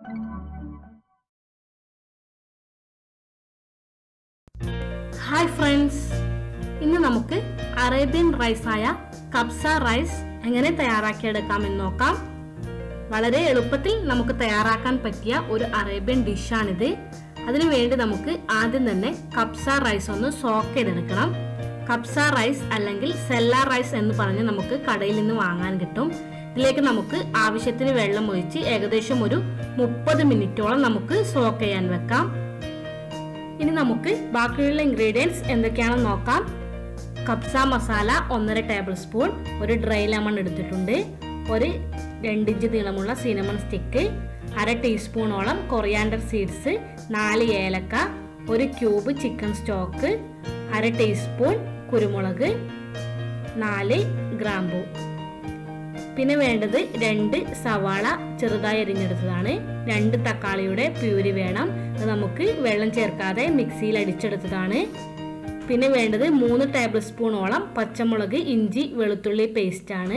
hi friends ഇന്ന് നമുക്ക് Arabian റൈസായ കബ്സ rice എങ്ങനെ തയ്യാറാക്കിയെടുക്കാമെന്ന് നോക്കാം വളരെ എളുപ്പത്തിൽ നമുക്ക് തയ്യാറാക്കാൻ പറ്റിയ ഒരു അറേബ്യൻ ഡിഷാണിത് അതിനു വേണ്ടി നമുക്ക് ആദ്യം തന്നെ കബ്സ റൈസ് ഒന്ന് സോക്ക് ചെയ്തെടുക്കണം കബ്സ റൈസ് അല്ലെങ്കിൽ സെല്ല റൈസ് എന്ന് പറഞ്ഞ് നമുക്ക് കടയിൽ നിന്ന് വാങ്ങാൻ കിട്ടും ഇതിലേക്ക് നമുക്ക് ആവശ്യത്തിന് വെള്ളം ഒഴിച്ച് ഏകദേശം ഒരു മുപ്പത് മിനിറ്റോളം നമുക്ക് സോക്ക് ചെയ്യാൻ വെക്കാം ഇനി നമുക്ക് ബാക്കിയുള്ള ഇൻഗ്രീഡിയൻസ് എന്തൊക്കെയാണെന്ന് നോക്കാം കബ്സ മസാല ഒന്നര ടേബിൾ സ്പൂൺ ഒരു ഡ്രൈ ലെമൺ എടുത്തിട്ടുണ്ട് ഒരു രണ്ടിഞ്ച് നീളമുള്ള സിനമൺ സ്റ്റിക്ക് അര ടീസ്പൂണോളം കൊറിയാൻഡർ സീഡ്സ് നാല് ഏലക്ക ഒരു ക്യൂബ് ചിക്കൻ സ്റ്റോക്ക് അര ടീസ്പൂൺ കുരുമുളക് നാല് ഗ്രാമ്പൂ പിന്നെ വേണ്ടത് രണ്ട് സവാള ചെറുതായി അരിഞ്ഞെടുത്തതാണ് രണ്ട് തക്കാളിയുടെ പ്യൂരി വേണം അത് നമുക്ക് വെള്ളം ചേർക്കാതെ മിക്സിയിൽ അടിച്ചെടുത്തതാണ് പിന്നെ വേണ്ടത് മൂന്ന് ടേബിൾ സ്പൂണോളം പച്ചമുളക് ഇഞ്ചി വെളുത്തുള്ളി പേസ്റ്റ് ആണ്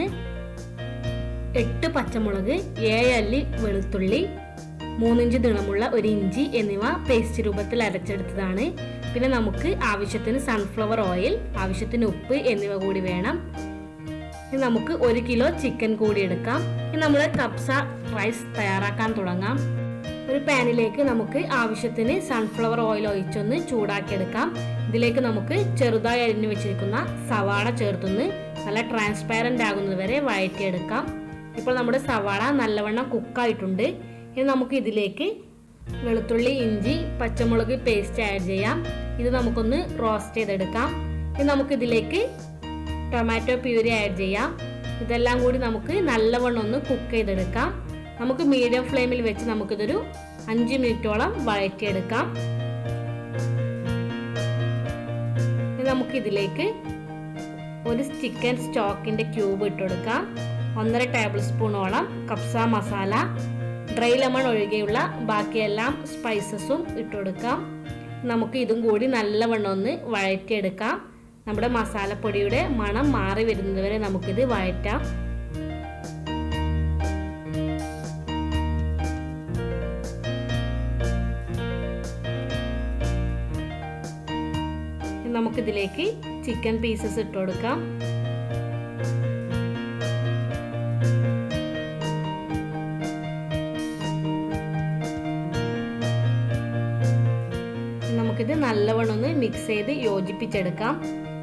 എട്ട് പച്ചമുളക് ഏഴ് അല്ലി വെളുത്തുള്ളി മൂന്നിഞ്ച് നീളമുള്ള ഒരു ഇഞ്ചി എന്നിവ പേസ്റ്റ് രൂപത്തിൽ അരച്ചെടുത്തതാണ് പിന്നെ നമുക്ക് ആവശ്യത്തിന് സൺഫ്ലവർ ഓയിൽ ആവശ്യത്തിന് ഉപ്പ് എന്നിവ കൂടി വേണം ഇനി നമുക്ക് ഒരു കിലോ ചിക്കൻ കൂടി എടുക്കാം ഇനി നമ്മൾ കബ്സ റൈസ് തയ്യാറാക്കാൻ തുടങ്ങാം ഒരു പാനിലേക്ക് നമുക്ക് ആവശ്യത്തിന് സൺഫ്ലവർ ഓയിൽ ഒഴിച്ചൊന്ന് ചൂടാക്കിയെടുക്കാം ഇതിലേക്ക് നമുക്ക് ചെറുതായി അരിഞ്ഞു വെച്ചിരിക്കുന്ന സവാള ചേർത്തൊന്ന് നല്ല ട്രാൻസ്പാരന്റ് ആകുന്നത് വരെ വഴറ്റിയെടുക്കാം ഇപ്പോൾ നമ്മുടെ സവാള നല്ലവണ്ണം കുക്കായിട്ടുണ്ട് ഇനി നമുക്ക് ഇതിലേക്ക് വെളുത്തുള്ളി ഇഞ്ചി പച്ചമുളക് പേസ്റ്റ് ആഡ് ചെയ്യാം ഇത് നമുക്കൊന്ന് റോസ്റ്റ് ചെയ്തെടുക്കാം ഇനി നമുക്കിതിലേക്ക് ടൊമാറ്റോ പ്യൂരി ആഡ് ചെയ്യാം ഇതെല്ലാം കൂടി നമുക്ക് നല്ലവണ്ണം ഒന്ന് കുക്ക് ചെയ്തെടുക്കാം നമുക്ക് മീഡിയം ഫ്ലെയിമിൽ വെച്ച് നമുക്കിതൊരു അഞ്ച് മിനിറ്റോളം വഴറ്റിയെടുക്കാം ഇനി നമുക്കിതിലേക്ക് ഒരു ചിക്കൻ സ്റ്റോക്കിന്റെ ക്യൂബ് ഇട്ടുകൊടുക്കാം ഒന്നര ടേബിൾ സ്പൂണോളം കപ്സ മസാല ഡ്രൈ ലെമൺ ഒഴികെയുള്ള ബാക്കിയെല്ലാം സ്പൈസസും ഇട്ടുകൊടുക്കാം നമുക്ക് ഇതും കൂടി നല്ലവണ്ണം ഒന്ന് വഴറ്റിയെടുക്കാം നമ്മുടെ മസാലപ്പൊടിയുടെ മണം മാറി വരുന്നത് വരെ നമുക്കിത് വഴറ്റാം നമുക്കിതിലേക്ക് ചിക്കൻ പീസസ് ഇട്ട് കൊടുക്കാം നമുക്കിത് നല്ലവണ്ണം ഒന്ന് മിക്സ് ചെയ്ത് യോജിപ്പിച്ചെടുക്കാം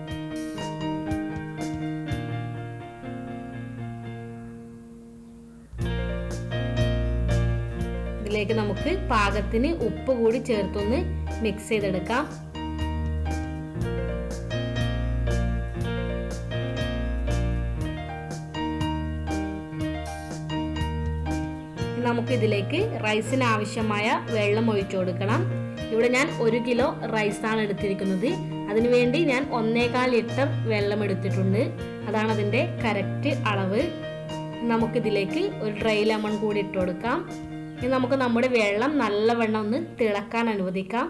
ഇതിലേക്ക് നമുക്ക് പാകത്തിന് ഉപ്പ് കൂടി ചേർത്തൊന്ന് മിക്സ് ചെയ്തെടുക്കാം നമുക്ക് ഇതിലേക്ക് റൈസിന് ആവശ്യമായ വെള്ളം ഒഴിച്ചു കൊടുക്കണം ഇവിടെ ഞാൻ ഒരു കിലോ റൈസാണ് എടുത്തിരിക്കുന്നത് അതിനുവേണ്ടി ഞാൻ ഒന്നേകാൽ ലിറ്റർ വെള്ളം എടുത്തിട്ടുണ്ട് അതാണ് അതിൻ്റെ കറക്റ്റ് അളവ് നമുക്കിതിലേക്ക് ഒരു ഡ്രൈ ലെമൺ കൂടി ഇട്ട് കൊടുക്കാം ഇനി നമുക്ക് നമ്മുടെ വെള്ളം നല്ലവണ്ണം ഒന്ന് തിളക്കാൻ അനുവദിക്കാം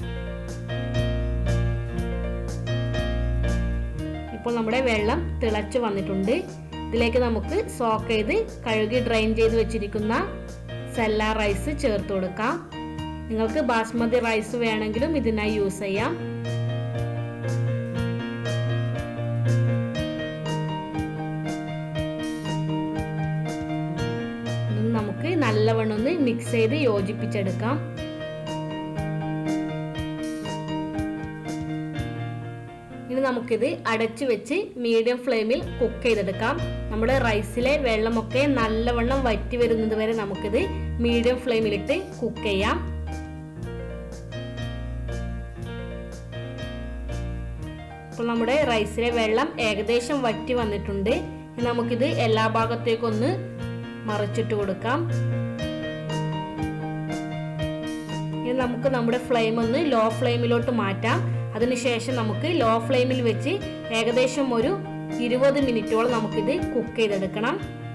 ഇപ്പോൾ നമ്മുടെ വെള്ളം തിളച്ചു വന്നിട്ടുണ്ട് ഇതിലേക്ക് നമുക്ക് സോക്ക് ചെയ്ത് കഴുകി ഡ്രൈൻ ചെയ്ത് വെച്ചിരിക്കുന്ന സെല്ല റൈസ് ചേർത്ത് കൊടുക്കാം നിങ്ങൾക്ക് ബാസ്മതി റൈസ് വേണമെങ്കിലും ഇതിനായി യൂസ് ചെയ്യാം നമുക്ക് നല്ലവണ്ണം ഒന്ന് മിക്സ് ചെയ്ത് യോജിപ്പിച്ചെടുക്കാം ഇനി നമുക്കിത് അടച്ചു വെച്ച് മീഡിയം ഫ്ലെയിമിൽ കുക്ക് ചെയ്തെടുക്കാം നമ്മുടെ റൈസിലെ വെള്ളമൊക്കെ നല്ലവണ്ണം വറ്റി വരുന്നത് വരെ നമുക്കിത് മീഡിയം ഫ്ലെയിമിലിട്ട് കുക്ക് ചെയ്യാം ഇപ്പോൾ നമ്മുടെ റൈസിലെ വെള്ളം ഏകദേശം വറ്റി വന്നിട്ടുണ്ട് ഇനി നമുക്കിത് എല്ലാ ഭാഗത്തേക്കൊന്ന് മറിച്ചിട്ട് കൊടുക്കാം ഇനി നമുക്ക് നമ്മുടെ ഫ്ലെയിം ഒന്ന് ലോ ഫ്ലെയിമിലോട്ട് മാറ്റാം അതിനുശേഷം നമുക്ക് ലോ ഫ്ലെയിമിൽ വെച്ച് ഏകദേശം ഒരു ഇരുപത് മിനിറ്റോളം നമുക്കിത് കുക്ക് ചെയ്തെടുക്കണം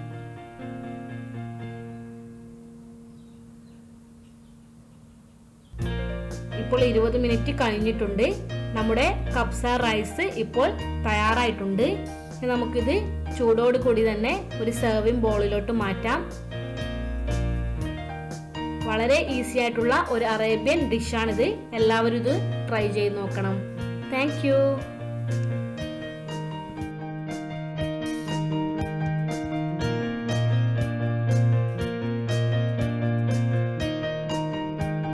ഇപ്പോൾ ഇരുപത് മിനിറ്റ് കഴിഞ്ഞിട്ടുണ്ട് നമ്മുടെ കപ്സ റൈസ് ഇപ്പോൾ തയ്യാറായിട്ടുണ്ട് ഇനി നമുക്കിത് ചൂടോട് കൂടി തന്നെ ഒരു സെർവിങ് ബോളിലോട്ട് മാറ്റാം വളരെ ഈസി ആയിട്ടുള്ള ഒരു അറേബ്യൻ ഡിഷാണിത് എല്ലാവരും ഇത് ട്രൈ ചെയ്ത് നോക്കണം താങ്ക്